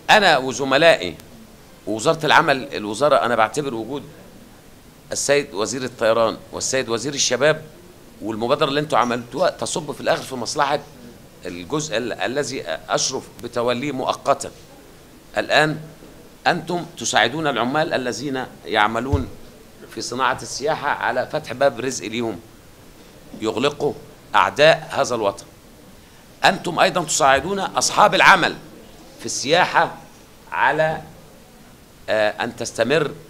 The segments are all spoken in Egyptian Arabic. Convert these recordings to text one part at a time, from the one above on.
انا وزملائي ووزاره العمل الوزاره انا بعتبر وجود السيد وزير الطيران والسيد وزير الشباب والمبادره اللي انتم عملتوها تصب في الاخر في مصلحه الجزء ال- الذي اشرف بتوليه مؤقتا الان انتم تساعدون العمال الذين يعملون في صناعه السياحه على فتح باب رزق ليهم يغلقه اعداء هذا الوطن انتم ايضا تساعدون اصحاب العمل في السياحه على آه، ان تستمر آه،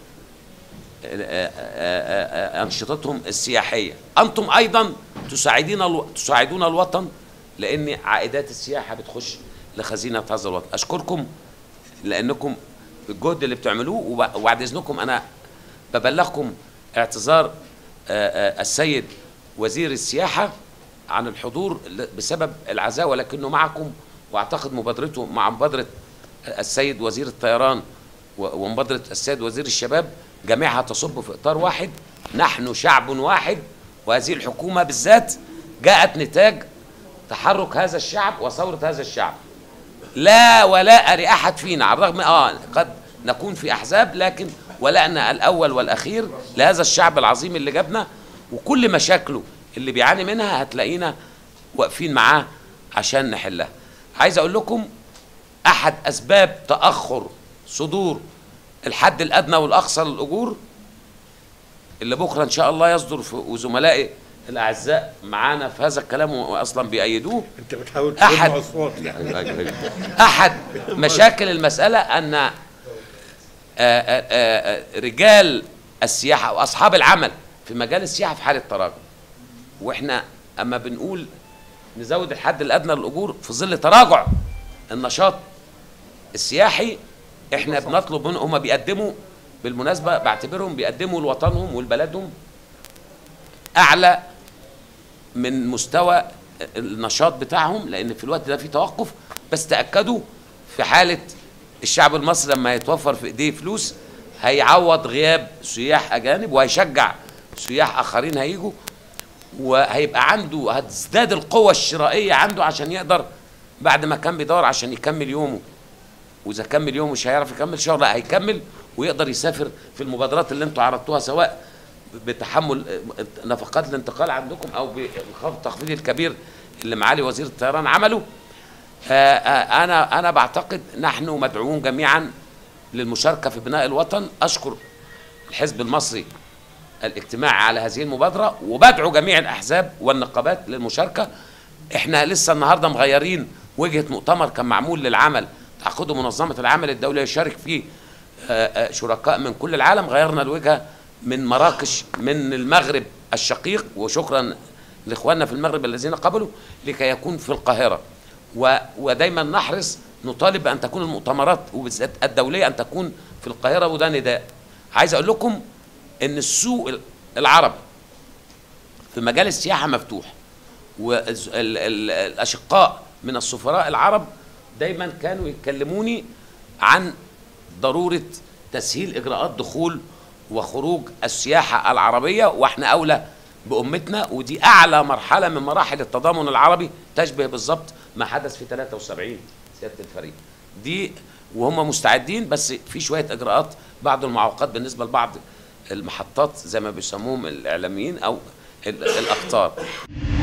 آه، آه، آه، انشطتهم السياحيه انتم ايضا تساعدين الو... تساعدون الوطن لان عائدات السياحه بتخش لخزينه هذا الوطن اشكركم لانكم الجهد اللي بتعملوه وب- وبعد اذنكم انا ببلغكم اعتذار آه، آه، السيد وزير السياحه عن الحضور ل- بسبب العزاء ولكنه معكم واعتقد مبادرته مع مبادره السيد وزير الطيران و- ومبادره السيد وزير الشباب جميعها تصب في اطار واحد نحن شعب واحد وهذه الحكومه بالذات جاءت نتاج تحرك هذا الشعب وثوره هذا الشعب لا ولاء لأحد فينا على الرغم آه قد نكون في أحزاب لكن ولائنا الأول والأخير لهذا الشعب العظيم اللي جابنا وكل مشاكله اللي بيعاني منها هتلاقينا واقفين معاه عشان نحلها عايز أقول لكم أحد أسباب تأخر صدور الحد الأدنى والأقصى للأجور اللي بكرة إن شاء الله يصدر في وزملائي الأعزاء معانا في هذا الكلام وأصلا بيأيدوه انت بتحاول أحد- تلم اصوات احد مشاكل المساله ان آه، آه، آه، رجال السياحه واصحاب العمل في مجال السياحه في حاله تراجع واحنا اما بنقول نزود الحد الادنى للاجور في ظل تراجع النشاط السياحي احنا بنطلب منهم هم بيقدموا بالمناسبه بعتبرهم بيقدموا لوطنهم ولبلدهم اعلى من مستوى النشاط بتاعهم لان في الوقت ده في توقف بس تاكدوا في حاله الشعب المصري لما يتوفر في ايديه فلوس هيعوض غياب سياح اجانب وهيشجع سياح اخرين هيجوا وهيبقى عنده هتزداد القوة الشرائية عنده عشان يقدر بعد ما كان بيدور عشان يكمل يومه واذا كمل يوم مش هيعرف يكمل شهر لا هيكمل ويقدر يسافر في المبادرات اللي انتوا عرضتوها سواء بتحمل نفقات الانتقال عندكم او بالتخفيض الكبير اللي معالي وزير الطيران عمله آه، آه، انا انا بعتقد نحن مدعوون جميعا للمشاركه في بناء الوطن اشكر الحزب المصري الاجتماعي على هذه المبادره وبدعو جميع الاحزاب والنقابات للمشاركه احنا لسه النهارده مغيرين وجهه مؤتمر كان معمول للعمل تعقده منظمه العمل الدوليه يشارك فيه آه، آه، شركاء من كل العالم غيرنا الوجهه من مراكش من المغرب الشقيق وشكرا لاخواننا في المغرب الذين قبلوا لكي يكون في القاهره و- ودايما نحرص نطالب بان تكون المؤتمرات وبالذات الدوليه ان تكون في القاهره وده نداء عايز اقول لكم ان السوق العربي في مجال السياحه مفتوح والاشقاء من السفراء العرب دايما كانوا يتكلموني عن ضروره تسهيل اجراءات دخول وخروج السياحه العربيه واحنا اولى بامتنا ودي اعلى مرحله من مراحل التضامن العربي تشبه بالظبط ما حدث في 73 سياده الفريق دي وهم مستعدين بس في شويه اجراءات بعض المعوقات بالنسبه لبعض المحطات زي ما بيسموهم الاعلاميين او ال- الاقطار